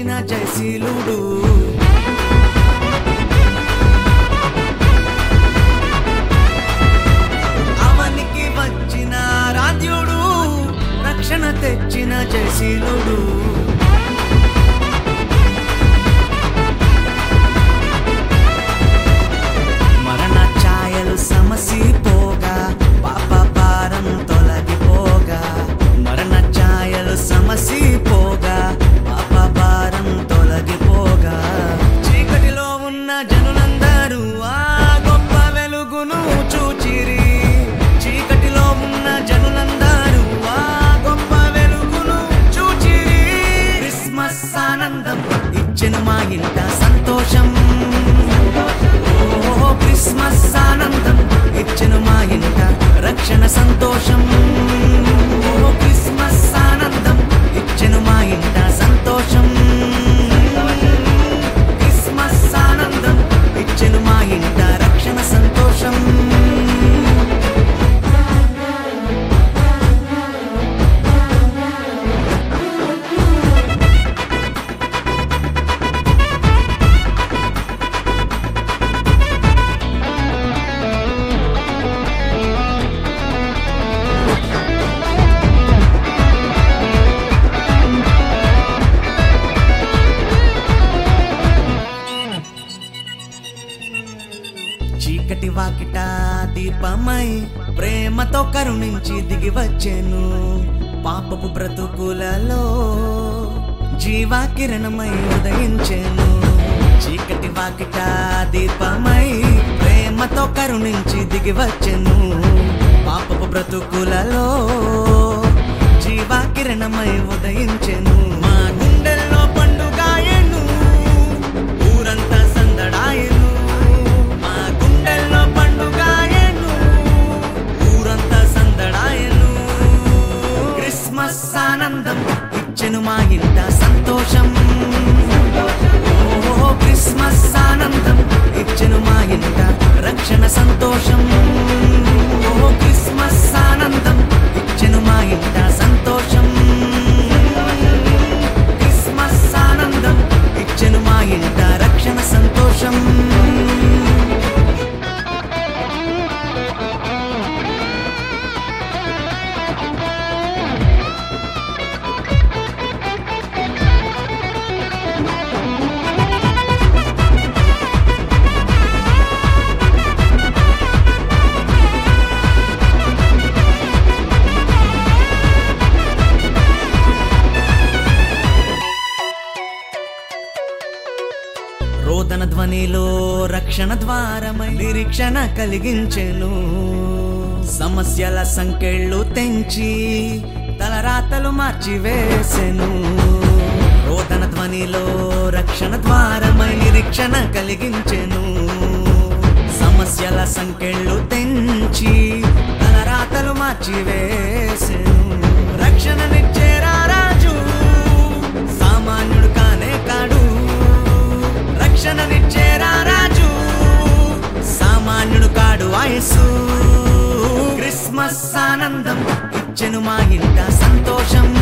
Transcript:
తెచ్చిన జయశీలుడు అవనికి వచ్చిన రాధ్యుడు రక్షణ తెచ్చిన జయశీలుడు మరణ ఛాయలు సమసిపోగా పాప భారం తొలగిపోగా మరణ ఛాయలు సమసిపోగా పాప భారం తొలగిపోగా చీకటిలో ఉన్న జనులందరూ ఆ గొప్ప వెలుగును చూచిరి చీకటిలో ఉన్న జనులందరూ ఆ గొప్ప వెలుగును చూచిరి క్రిస్మస్ ఆనందం ఇచ్చెను మా ఇంట సంతోషం ఓ క్రిస్మస్ ఆనందం ఇచ్చెను మా ఇంట రక్షణ సంతోషం ఓ క్రిస్మస్ ఆనందం ఇచ్చెను మా ఇంట సంతోషం క్రిస్మస్ ఆనందం ఇచ్చెను మా ఇంట రక్షణ సంతోషం చీకటి వాకిట దీపమై ప్రేమతో కరుణించి దిగి వచ్చెను పాపపు బ్రతుకులలో జీవా కిరణమై ఉదయించెను చీకటి వాకిట దీపమై ప్రేమతో కరుణించి దిగి వచ్చెను పాపపు బ్రతుకులలో జీవా కిరణమై ఉదయించెను మా గుండెల్లో పండుగాయను ఊరంతా సందడాయను మా గుండెల్లో పండుగాయను ఊరంతా సందడాయను క్రిస్మస్ ఆనందం ఇచ్చెను మా ఇంట సంతోషం ఓ క్రిస్మస్ ఆనందం ఇచ్చెను మా ఇంట రక్షణ సంతోషం ఓ క్రిస్మస్ ఆనందం ఇచ్చెను మా ఇంట సంతోషం క్రిస్మస్ ఆనందం ఇచ్చెను మా ఇంట రక్షణ సంతోషం రోదన ధ్వనిలో రక్షణ ద్వారమై నిరీక్షణ కలిగించెను సమస్యల సంకెళ్ళు తెంచి తలరాతలు మార్చివేసెను రోదన ధ్వనిలో రక్షణ ద్వారమై నిరీక్షణ కలిగించెను సమస్యల సంకెళ్ళు తెంచి తలరాతలు మార్చివేసెను రక్షణనిచ్చేరా రాజు సామాన్యుడు కానే కాడు రక్షణనిచ్చేరా రాజు సామాన్యుడు కాడు వయసు క్రిస్మస్ ఆనందం ఇచ్చెను మా ఇంట సంతోషం